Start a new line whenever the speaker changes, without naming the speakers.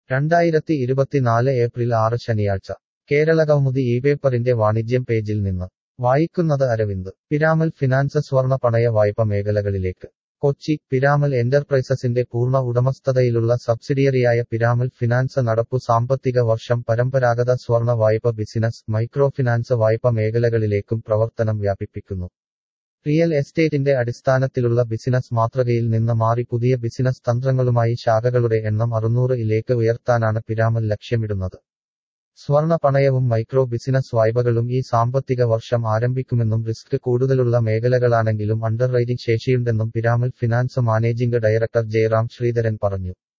രണ്ടായിരത്തി ഇരുപത്തിനാല് ഏപ്രിൽ ആറ് ശനിയാഴ്ച കേരളകൗമുദി ഈ പേപ്പറിന്റെ വാണിജ്യം പേജിൽ നിന്ന് വായിക്കുന്നത് അരവിന്ദ് പിരാമൽ ഫിനാൻസ് സ്വർണ പണയ വായ്പ മേഖലകളിലേക്ക് കൊച്ചി പിരാമൽ എന്റർപ്രൈസസിന്റെ പൂർണ്ണ ഉടമസ്ഥതയിലുള്ള സബ്സിഡിയറിയായ പിരാമൽ ഫിനാൻസ് നടപ്പു സാമ്പത്തിക വർഷം പരമ്പരാഗത സ്വർണ വായ്പ ബിസിനസ് മൈക്രോ ഫിനാൻസ് വായ്പ മേഖലകളിലേക്കും പ്രവർത്തനം വ്യാപിപ്പിക്കുന്നു റിയൽ എസ്റ്റേറ്റിന്റെ അടിസ്ഥാനത്തിലുള്ള ബിസിനസ് മാതൃകയിൽ നിന്ന് മാറി പുതിയ ബിസിനസ് തന്ത്രങ്ങളുമായി ശാഖകളുടെ എണ്ണം അറുന്നൂറ് ഇലേക്ക് ഉയർത്താനാണ് പിരാമൽ ലക്ഷ്യമിടുന്നത് സ്വർണ പണയവും മൈക്രോ ബിസിനസ് വായ്പകളും ഈ സാമ്പത്തിക വർഷം ആരംഭിക്കുമെന്നും റിസ്ക് കൂടുതലുള്ള മേഖലകളാണെങ്കിലും അണ്ടർ റൈറ്റിംഗ് ശേഷിയുണ്ടെന്നും Piramal finance managing director Jayaram Sreedharan പറഞ്ഞു